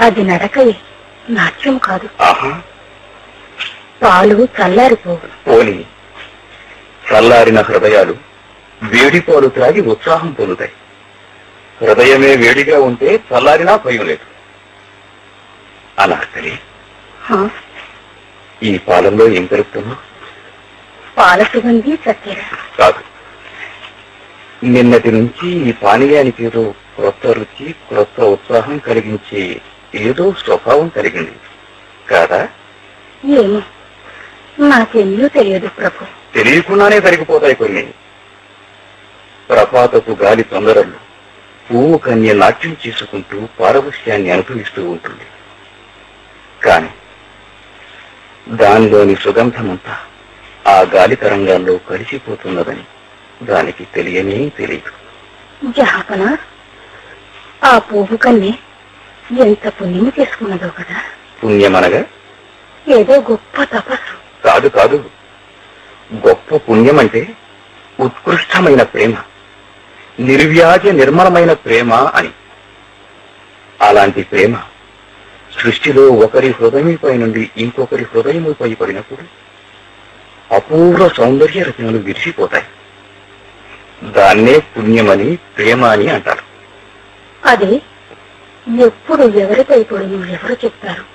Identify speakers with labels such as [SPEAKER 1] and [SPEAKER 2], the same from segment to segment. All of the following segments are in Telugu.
[SPEAKER 1] అది నడకయే నాట్యం కాదు
[SPEAKER 2] ఆహా
[SPEAKER 1] పాలు చల్లారిపోవు
[SPEAKER 2] పోని చల్లారిన హృదయాలు వేడి పాలు త్రాగి ఉత్సాహం పొందుతాయి హృదయమే వేడిగా ఉంటే చల్లారినా భయం లేదు అనార్కలి
[SPEAKER 1] హా,
[SPEAKER 2] ఈ పాలల్లో ఏం కలుపుతున్నావు
[SPEAKER 1] పాల సుగంధి చక్కెర
[SPEAKER 2] కాదు నిన్నటి నుంచి ఈ పానీయానికి ఏదో క్రొత్త రుచి క్రొత్త ఉత్సాహం కలిగించే ఏదో స్వభావం కలిగింది కాదా
[SPEAKER 1] ఏమో నాకెన్నో తెలియదు ప్రభు
[SPEAKER 2] తెలియకుండానే తరిగిపోతాయి కొన్ని ప్రపాతపు గాలి తొందరలు పువ్వు కన్య నాట్యం చేసుకుంటూ పారవశ్యాన్ని అనుభవిస్తూ ఉంటుంది కాని దానిలోని సుగంధమంతా ఆ గాలి తరంగాల్లో కలిసిపోతున్నదని దానికి తెలియనే తెలియదు
[SPEAKER 1] జహాపన ఆ పువ్వు కన్నే ఎంత పుణ్యము చేసుకున్నదో కదా
[SPEAKER 2] పుణ్యమనగా
[SPEAKER 1] ఏదో గొప్ప తపస్సు
[SPEAKER 2] కాదు కాదు గొప్ప పుణ్యం అంటే ఉత్కృష్టమైన ప్రేమ నిర్వ్యాజ నిర్మలమైన ప్రేమ అని అలాంటి ప్రేమ సృష్టిలో ఒకరి హృదయంపై నుండి ఇంకొకరి హృదయముపై పడినప్పుడు అపూర్వ సౌందర్య రచనలు విరిసిపోతాయి దాన్నే పుణ్యమని ప్రేమ అని అంటారు
[SPEAKER 1] అది ఎప్పుడు ఎవరిపై పడును ఎవరు చెప్తారు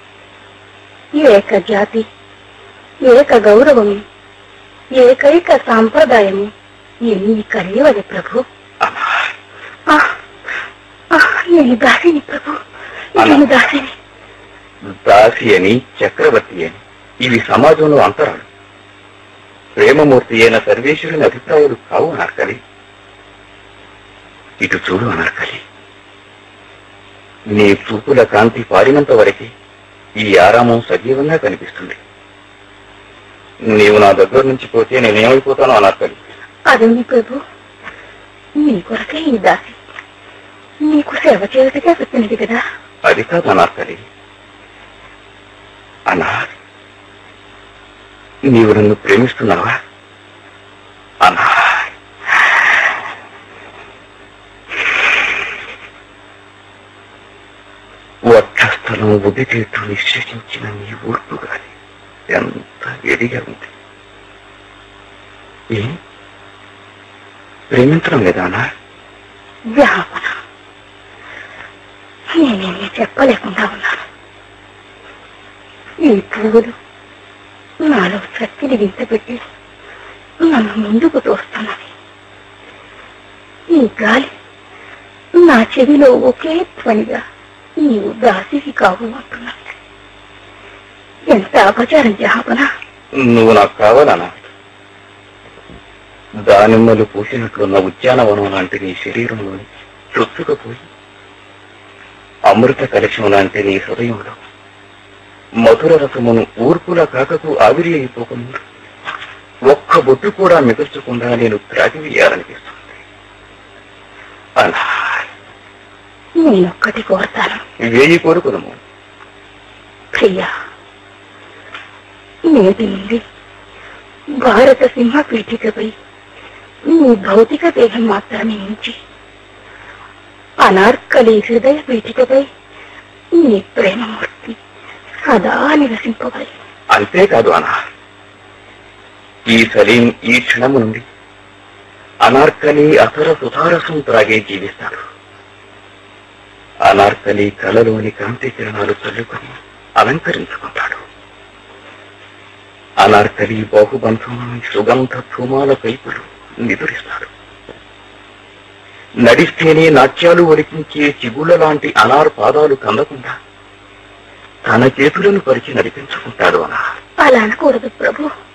[SPEAKER 1] ఏక జాతి ఏక గౌరవము ఏకైక సాంప్రదాయము ఎన్ని కలియవది ప్రభు
[SPEAKER 2] అమ్మా,
[SPEAKER 1] ఆ, ఆ, నేను దాసిని ప్రభు నేను దాసిని
[SPEAKER 2] దాసి అని చక్రవర్తి అని ఇవి సమాజంలో అంతరాలు ప్రేమమూర్తి అయిన సర్వేశ్వరుని అభిప్రాయాలు కావు అనర్కలి ఇటు చూడు అనర్కలి నీ చూపుల కాంతి పారినంత వరకే ఈ ఆరామం సజీవంగా కనిపిస్తుంది నీవు నా దగ్గర నుంచి పోతే నేనేమైపోతానో అనర్కలి
[SPEAKER 1] అదేమి ప్రభు నీ కొరకే ఈ దాసి నీకు సేవ చేయుటగా వచ్చినది కదా
[SPEAKER 2] అది కాదు అనార్కలి అనార్ నీవు నన్ను ప్రేమిస్తున్నావా అనార్ వక్షస్థలం ఉదిటేట్టు నిశ్చయించిన నీ ఊర్పు గాని ఎంత ఎదిగా ఉంది ఏ ప్రేమించడం లేదా అనార్
[SPEAKER 1] వ్యాపన నేనేమీ చెప్పలేకుండా ఉన్నాను ఈ పువ్వులు నాలో శక్తిని వింతపెట్టి నన్ను ముందుకు తోస్తున్నవి ఈ గాలి నా చెవిలో ఒకే ధ్వనిగా నీవు దాసికి కావు అంటున్నది ఎంత అపచారం జహాపన
[SPEAKER 2] నువ్వు నాకు కావాలనా దానిమ్మలు పూసినట్లున్న ఉద్యానవనం లాంటి నీ శరీరంలోని చొచ్చుకపోయి అమృత కలశం లాంటి నీ హృదయంలో మధుర రసమును ఊర్పుల కాకకు ఆవిరి అయిపోకుండా ఒక్క బొట్టు కూడా మిగల్చకుండా నేను త్రాగివేయాలనిపిస్తుంది అలా
[SPEAKER 1] నేనొక్కటి కోరతాను
[SPEAKER 2] వేయి కోరుకుదము
[SPEAKER 1] ప్రియా నేటి నుండి భారత సింహ పీఠికపై నీ భౌతిక దేహం మాత్రమే ఉంచి అనార్కలి హృదయ పీఠికపై నీ ప్రేమమూర్తి సదా నివసింపబడి
[SPEAKER 2] అంతేకాదు అనా ఈ సలీం ఈ క్షణము నుండి అనార్కలి అసర సుధారసం త్రాగే జీవిస్తాడు అనార్కలి కలలోని కాంతి కిరణాలు చల్లుకొని అలంకరించుకుంటాడు అనార్కలి బాహుబంధంలోని సుగంధ ధూమాల పైపులు నిదురిస్తాడు నడిస్తేనే నాట్యాలు ఒలికించే చిగుళ్ళ లాంటి అనార్ పాదాలు కందకుండా తన చేతులను పరిచి నడిపించుకుంటాడు అనా
[SPEAKER 1] అలా అనకూడదు ప్రభు